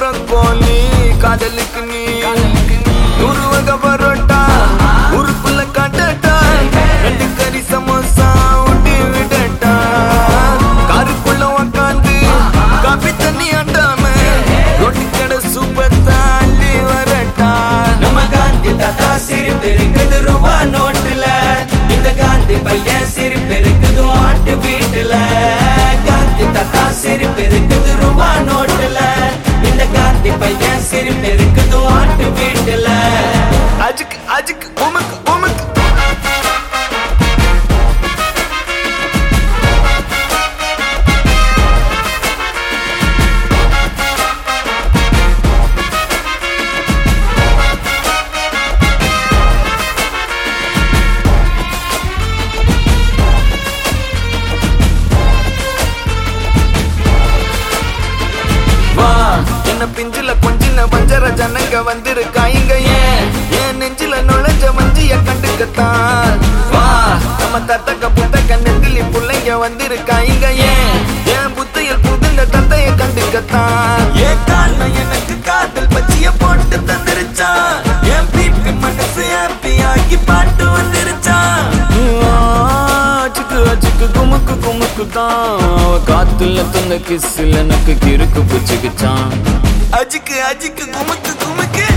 broccoli காதலுக்கு நீ நூறு வகை பரோட்டா ஊருக்குள்ள காட்டட்டா ரெண்டு கறி சமோசா ஊட்டி விடட்டா காருக்குள்ள உக்காந்து காபி தண்ணி அண்டாம ரொட்டி கடை சூப்பர் தாண்டி வரட்டா நம்ம காந்தி தாத்தா சிரிப்பு இருக்குது ரூபா நோட்டுல இந்த காந்தி பையன் சிரிப்பு இருக்குது மாட்டு வீட்டுல காந்தி தாத்தா சிரிப்பு இருக்குது ரூபா நோட்டுல இந்த காந்தி பையன் சிரிப்பு இருக்குது மாட்டு வீட்டுல அஜுக்கு அஜுக்கு உமக்கு உமக்கு வா என்ன பிஞ்சில கொஞ்சின வஞ்சர ஜனங்க வந்திருக்காங்க ஏன் என் நெஞ்சில நுழைஞ்ச வஞ்சிய கண்டுக்கத்தான் வா நம்ம தத்தக்க புத்தக்க நெந்திலி புள்ளைங்க வந்திருக்காங்க ஏன் என் புத்தையில் புகுந்த தத்தைய கண்டுக்கத்தான் ஏன் காரணம் எனக்கு காதல் பச்சிய போட்டு தந்துருச்சான் என் பிபி மனசு ஹாப்பி ஆக்கி பாட்டு வந்துருச்சான் அச்சுக்கு அச்சுக்கு குமுக்கு குமுக்கு தான் அவ காத்துல தந்த கிஸ்ல எனக்கு கிறுக்கு புச்சுக்குச்சான் அஜிக்கு அஜிக்கு குமுக்கு குமுக்கு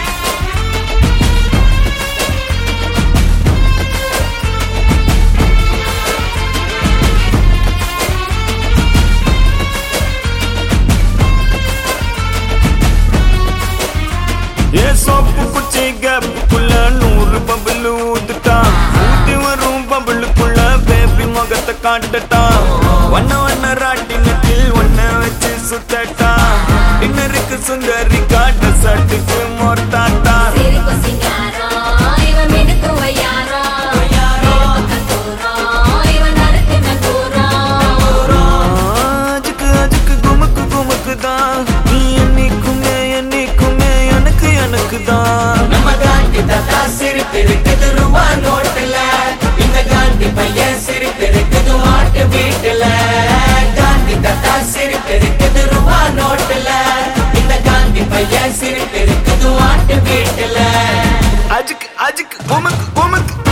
ஏ சோப்பு குச்சி கேப்புக்குள்ள நூறு பபுள் ஊத்துட்டா ஊத்தி வரும் பபுளுக்குள்ள பேபி முகத்தை காட்டட்டா வண்ண வண்ண ராட்டினத்தில் ஒன்ன வச்சு சுத்தட்டா டின்னருக்கு சுந்தரி காட்ட சட்டுக்கு மொர்த்தாட்டா சிரிப்பு சிங்காரம் இவன் மினுக்கு வையாரம் கத்தூரம் இவன் நறுக்கு நங்கூரம் அஜுக்கு அஜுக்கு குமுக்கு குமுக்கு தான் நீ என்னைக்குமே என்னைக்குமே எனக்கு எனக்கு தான் நம்ம காந்தி தாத்தா சிரிப்பு இருக்குது ரூபா நோட்டுல இந்த காந்தி பையன் சிரிப்பு இருக்குது மாட்டு வீட்டுல காந்தி தாத்தா சிரிப்பு இருக்குது ரூபா நோட்டுல இந்த காந்தி பையன் சிரிப்பு இருக்குது மாட்டு வீட்டுல அஜுக்கு அஜுக்கு குமுக்கு குமுக்கு